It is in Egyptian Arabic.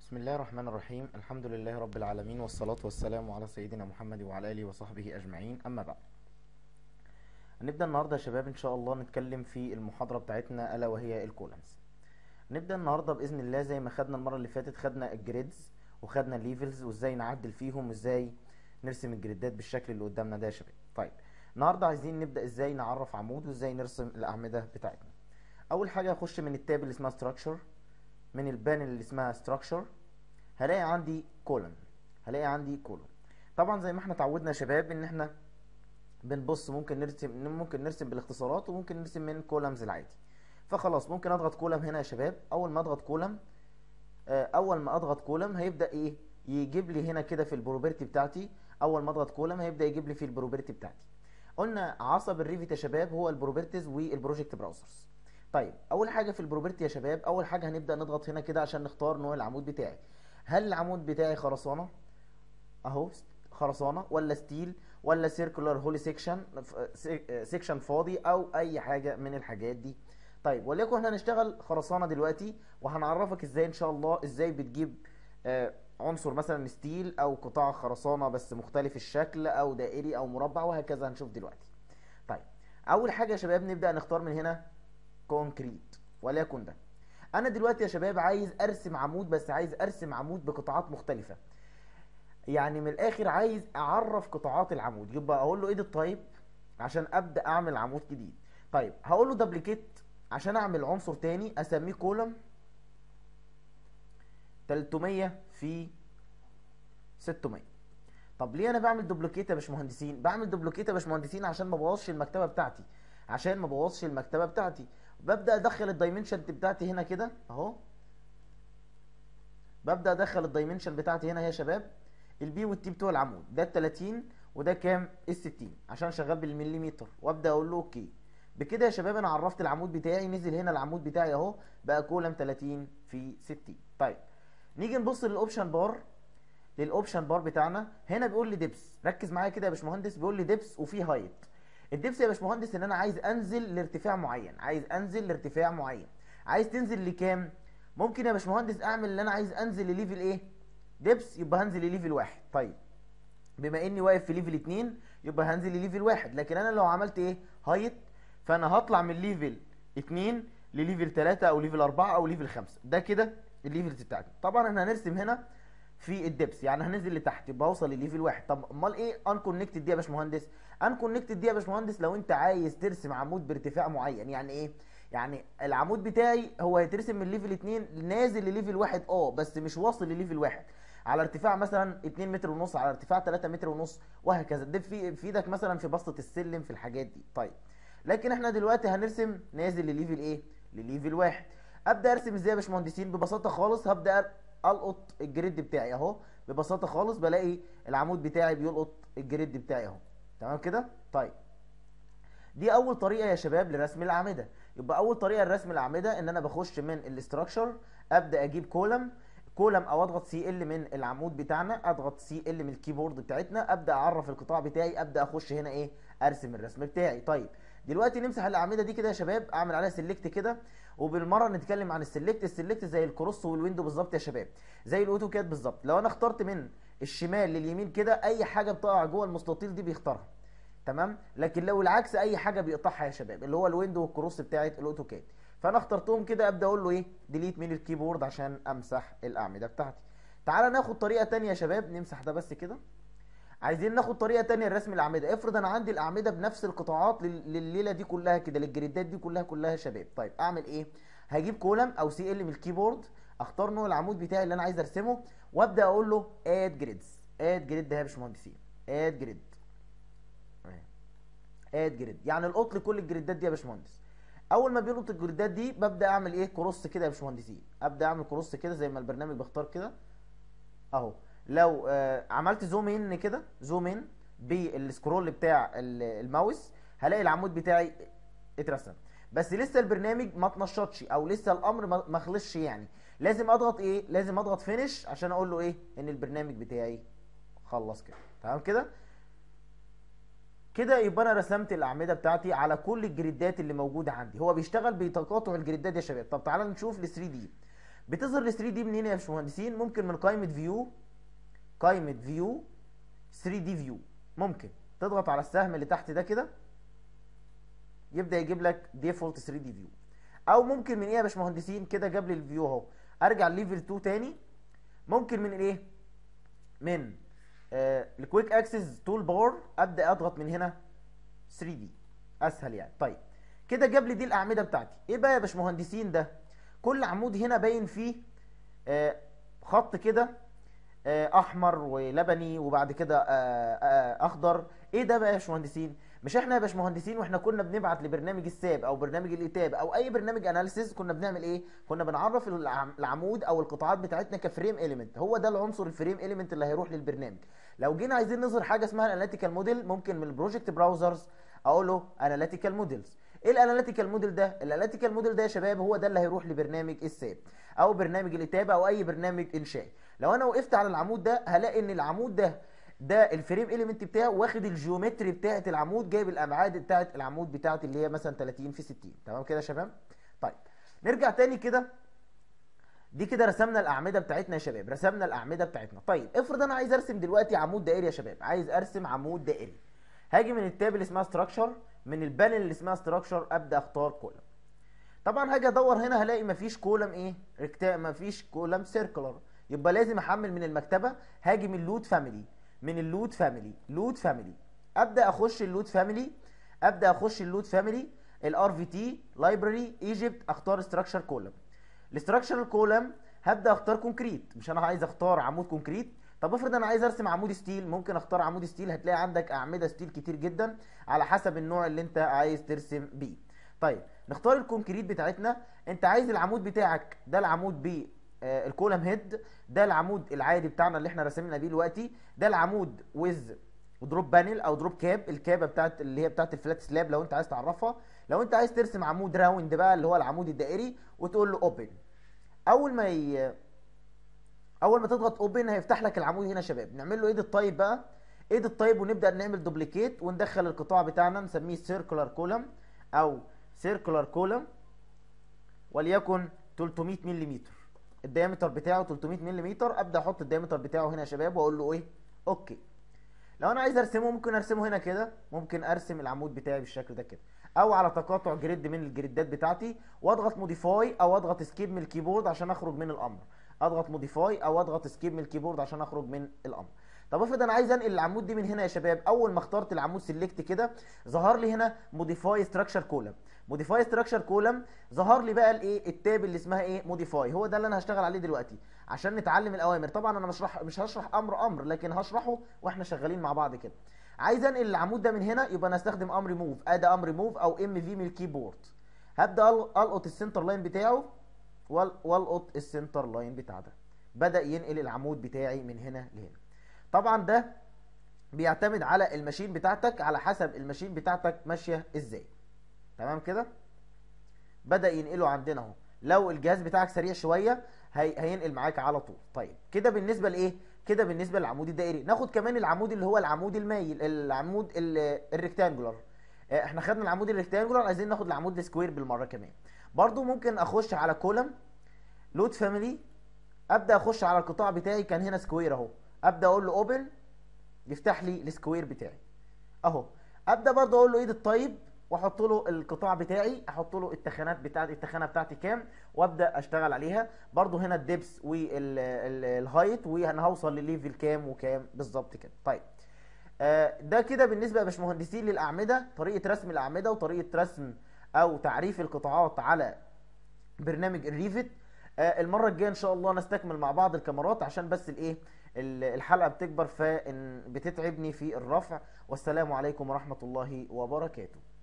بسم الله الرحمن الرحيم الحمد لله رب العالمين والصلاة والسلام على سيدنا محمد وعلى آله وصحبه أجمعين أما بعد هنبدأ النهاردة يا شباب إن شاء الله نتكلم في المحاضرة بتاعتنا ألا وهي الكولمز نبدأ النهاردة بإذن الله زي ما خدنا المرة اللي فاتت خدنا الجريدز وخدنا الليفلز وإزاي نعدل فيهم وإزاي نرسم الجريدات بالشكل اللي قدامنا ده يا شباب طيب النهاردة عايزين نبدأ إزاي نعرف عمود وإزاي نرسم الأعمدة بتاعتنا أول حاجة هخش من التاب اللي اسمها structure من البانل اللي اسمها structure هلاقي عندي كولم هلاقي عندي كولم طبعا زي ما احنا اتعودنا يا شباب ان احنا بنبص ممكن نرسم ممكن نرسم بالاختصارات وممكن نرسم من كولمز العادي فخلاص ممكن اضغط كولم هنا يا شباب اول ما اضغط كولم اول ما اضغط كولم هيبدا ايه يجيب لي هنا كده في البروبرتي بتاعتي اول ما اضغط كولم هيبدا يجيب لي في البروبرتي بتاعتي قلنا عصب الريفيت يا شباب هو البروبرتيز والبروجكت براوزرز طيب اول حاجه في البروبرتي يا شباب اول حاجه هنبدا نضغط هنا كده عشان نختار نوع العمود بتاعي هل العمود بتاعي خرسانه اهو خرسانه ولا ستيل ولا سيركولار هولي سيكشن سيكشن فاضي او اي حاجه من الحاجات دي طيب وليكن احنا هنشتغل خرسانه دلوقتي وهنعرفك ازاي ان شاء الله ازاي بتجيب آه عنصر مثلا ستيل او قطاع خرسانه بس مختلف الشكل او دائري او مربع وهكذا هنشوف دلوقتي طيب اول حاجه يا شباب نبدا نختار من هنا كونكريت وليكن ده انا دلوقتي يا شباب عايز ارسم عمود بس عايز ارسم عمود بقطاعات مختلفه يعني من الاخر عايز اعرف قطاعات العمود يبقى اقول له ايديت تايب عشان ابدا اعمل عمود جديد طيب هقول له دبليكيت عشان اعمل عنصر تاني اسميه كولم 300 في 600 طب ليه انا بعمل دوبليكيت يا باشمهندسين بعمل دوبليكيت يا باشمهندسين عشان ما بوظش المكتبه بتاعتي عشان ما بوظش المكتبه بتاعتي ببدا ادخل الدايمنشن بتاعتي هنا كده اهو ببدا ادخل الدايمنشن بتاعتي هنا يا شباب البي والتي بتوع العمود ده ال 30 وده كام ال 60 عشان شغال بالمليمتر وابدا اقول له اوكي بكده يا شباب انا عرفت العمود بتاعي نزل هنا العمود بتاعي اهو بقى كولم 30 في 60 طيب نيجي نبص للاوبشن بار للاوبشن بار بتاعنا هنا بيقول لي دبس ركز معايا كده يا باشمهندس بيقول لي دبس وفي هايت الدبس يا باشمهندس ان انا عايز انزل لارتفاع معين عايز انزل لارتفاع معين عايز تنزل لكام ممكن يا باشمهندس اعمل اللي انا عايز انزل لليفل ايه دبس يبقى هنزل لليفل واحد طيب بما اني واقف في ليفل اتنين يبقى هنزل لليفل واحد لكن انا لو عملت ايه هايت فانا هطلع من ليفل اتنين لليفل تلاتة او ليفل اربعة او ليفل خمسة ده كده الليفلز بتاعتي طبعا احنا هنرسم هنا في الدبس يعني هننزل لتحت يبقى اوصل لليفل واحد طب امال ايه ان كونكتد دي يا باشمهندس ان كونكتد دي يا باشمهندس لو انت عايز ترسم عمود بارتفاع معين يعني ايه يعني العمود بتاعي هو هيترسم من ليفل 2 نازل لليفل واحد اه بس مش واصل لليفل واحد على ارتفاع مثلا 2 متر ونص على ارتفاع 3 متر ونص وهكذا ده في في ايدك مثلا في بسطه السلم في الحاجات دي طيب لكن احنا دلوقتي هنرسم نازل لليفل ايه لليفل واحد ابدا ارسم ازاي يا باشمهندسين ببساطه خالص هبدا القط الجريد بتاعي اهو ببساطه خالص بلاقي العمود بتاعي بيلقط الجريد بتاعي اهو تمام كده طيب دي اول طريقه يا شباب لرسم الاعمده يبقى اول طريقه لرسم الاعمده ان انا بخش من الاستراكشر ابدا اجيب كولم كولم او اضغط سي ال من العمود بتاعنا اضغط سي ال من الكيبورد بتاعتنا ابدا اعرف القطاع بتاعي ابدا اخش هنا ايه ارسم الرسم بتاعي طيب دلوقتي نمسح الاعمده دي كده يا شباب اعمل عليها سيلكت كده وبالمره نتكلم عن السيلكت السيلكت زي الكروس والويندو بالظبط يا شباب زي الاوتوكاد بالظبط لو انا اخترت من الشمال لليمين كده اي حاجه بتقع جوه المستطيل دي بيختارها تمام لكن لو العكس اي حاجه بيقطعها يا شباب اللي هو الويندو والكروس بتاعه الاوتوكاد فانا اخترتهم كده ابدا اقول له ايه ديليت من الكيبورد عشان امسح الاعمده بتاعتي تعالى ناخد طريقه ثانيه يا شباب نمسح ده بس كده عايزين ناخد طريقه تانية لرسم الاعمده افرض انا عندي الاعمده بنفس القطاعات لليله دي كلها كده للجريدات دي كلها كلها يا شباب طيب اعمل ايه هجيب كولم او سي ال من الكيبورد اختار نوع العمود بتاعي اللي انا عايز ارسمه وابدا اقول له اد جريدز اد جريد ده يا باشمهندسين اد جريد اد جريد يعني القط لكل الجريدات دي يا باشمهندس اول ما بيلقط الجريدات دي ببدا اعمل ايه كروس كده يا باشمهندسين ابدا اعمل كروس كده زي ما البرنامج بيختار كده اهو لو آه عملت زوم ان كده زوم ان بالسكرول بتاع الماوس هلاقي العمود بتاعي اترسم بس لسه البرنامج ما اتنشطش او لسه الامر ما خلصش يعني لازم اضغط ايه لازم اضغط فينش عشان اقول له ايه ان البرنامج بتاعي خلص كده تمام كده كده يبقى انا رسمت الاعمده بتاعتي على كل الجريدات اللي موجوده عندي هو بيشتغل بتقاطع الجريدات يا شباب طب تعالى نشوف ال 3 دي بتظهر ال 3 دي منين يا باشمهندسين ممكن من قائمه فيو قائمه فيو 3 دي فيو ممكن تضغط على السهم اللي تحت ده كده يبدا يجيب لك ديفولت 3 دي فيو او ممكن من ايه يا باشمهندسين كده جاب لي الفيو اهو ارجع ليفل 2 تاني ممكن من ايه من آه الكويك اكسس تول بار ابدا اضغط من هنا 3 دي اسهل يعني طيب كده جاب لي دي الاعمده بتاعتي ايه بقى يا باشمهندسين ده كل عمود هنا باين فيه آه خط كده آه احمر ولبني وبعد كده آه آه اخضر ايه ده بقى يا باشمهندسين مش احنا يا باشمهندسين واحنا كنا بنبعت لبرنامج الساب او برنامج الاتاب او اي برنامج اناليسيز كنا بنعمل ايه كنا بنعرف العم- العمود او القطاعات بتاعتنا كفريم اليمنت هو ده العنصر الفريم اليمنت اللي هيروح للبرنامج لو جينا عايزين نظهر حاجه اسمها الاناليتيكال موديل ممكن من البروجكت براوزرز اقول له اناليتيكال موديلز ايه الاناليتيكال موديل ده الاناليتيكال موديل ده يا شباب هو ده اللي هيروح لبرنامج الساب او برنامج الاتابه او اي برنامج انشائي لو انا وقفت على العمود ده هلاقي ان العمود ده ده الفريم اليمنت بتاعه واخد الجيومتري بتاعه العمود جايب الابعاد بتاعه العمود بتاعه اللي هي مثلا 30 في 60 تمام كده يا شباب طيب نرجع تاني كده دي كده رسمنا الاعمده بتاعتنا يا شباب رسمنا الاعمده بتاعتنا طيب افرض انا عايز ارسم دلوقتي عمود دائري يا شباب عايز ارسم عمود دائري هاجي من التاب اللي اسمها ستراكشر من البانل اللي اسمها ستراكشر ابدا اختار كولم طبعا هاجي ادور هنا هلاقي مفيش كولم ايه ريكتا مفيش كولم سيركلر يبقى لازم احمل من المكتبه هاجي من لود فاميلي من اللود فاميلي لود فاميلي ابدا اخش اللود فاميلي ابدا اخش اللود فاميلي الار في تي لايبراري ايجيبت اختار ستراكشر كولم الاستراكشر كولم هبدا اختار كونكريت مش انا عايز اختار عمود كونكريت طب افرض انا عايز ارسم عمود ستيل ممكن اختار عمود ستيل هتلاقي عندك اعمده ستيل كتير جدا على حسب النوع اللي انت عايز ترسم بيه طيب نختار الكونكريت بتاعتنا انت عايز العمود بتاعك ده العمود ب آه، الكولم هيد ده العمود العادي بتاعنا اللي احنا رسمنا بيه دلوقتي ده العمود ويز دروب بانل او دروب كاب الكابه بتاعت اللي هي بتاعت الفلات سلاب لو انت عايز تعرفها لو انت عايز ترسم عمود راوند بقى اللي هو العمود الدائري وتقول له اوبن اول ما ي... اول ما تضغط اوبن هيفتح لك العمود هنا يا شباب نعمل له ايديت تايب بقى ايديت تايب ونبدا نعمل دوبليكيت وندخل القطاع بتاعنا نسميه سيركولار كولم او سيركولار كولم وليكن 300 ملم الديامتر بتاعه 300 ملم ابدا احط الديامتر بتاعه هنا يا شباب واقول له ايه اوكي لو انا عايز ارسمه ممكن ارسمه هنا كده ممكن ارسم العمود بتاعي بالشكل ده كده او على تقاطع جريد من الجريدات بتاعتي واضغط موديفاي او اضغط اسكيب من الكيبورد عشان اخرج من الامر اضغط موديفاي او اضغط اسكيب من الكيبورد عشان اخرج من الامر طب افرض انا عايز انقل العمود دي من هنا يا شباب اول ما اخترت العمود سيلكت كده ظهر لي هنا موديفاي ستراكشر كولم موديفاي ستراكشر كولم ظهر لي بقى الايه التاب اللي اسمها ايه موديفاي هو ده اللي انا هشتغل عليه دلوقتي عشان نتعلم الاوامر طبعا انا مش رح مش هشرح امر امر لكن هشرحه واحنا شغالين مع بعض كده عايز انقل العمود ده من هنا يبقى انا استخدم امر موف ادي امر موف او ام في من الكيبورد هبدا أل- القط السنتر لاين بتاعه وال- والقط السنتر لاين بتاع ده بدا ينقل العمود بتاعي من هنا لهنا طبعا ده بيعتمد على الماشين بتاعتك على حسب الماشين بتاعتك ماشيه ازاي تمام كده بدا ينقله عندنا اهو لو الجهاز بتاعك سريع شويه هي... هينقل معاك على طول طيب كده بالنسبه لايه كده بالنسبه للعمود الدائري ناخد كمان العمود اللي هو العمود المايل العمود ال- الريكتانجولار آه، احنا خدنا العمود الريكتانجولار عايزين ناخد العمود السكوير بالمره كمان برضو ممكن اخش على كولم لود فاميلي ابدا اخش على القطاع بتاعي كان هنا سكوير اهو ابدا اقول له اوبن يفتح لي السكوير بتاعي اهو ابدا برضه اقول له ايد الطيب واحط له القطاع بتاعي احط له التخانات بتاعتي التخانه بتاعتي كام وابدا اشتغل عليها برضه هنا الدبس والهايت وانا هوصل لليفل كام وكام بالظبط كده طيب آه، ده كده بالنسبه يا باشمهندسين للاعمده طريقه رسم الاعمده وطريقه رسم او تعريف القطاعات على برنامج الريفت آه، المره الجايه ان شاء الله نستكمل مع بعض الكاميرات عشان بس الايه ال- الحلقه بتكبر فبتتعبني في الرفع والسلام عليكم ورحمه الله وبركاته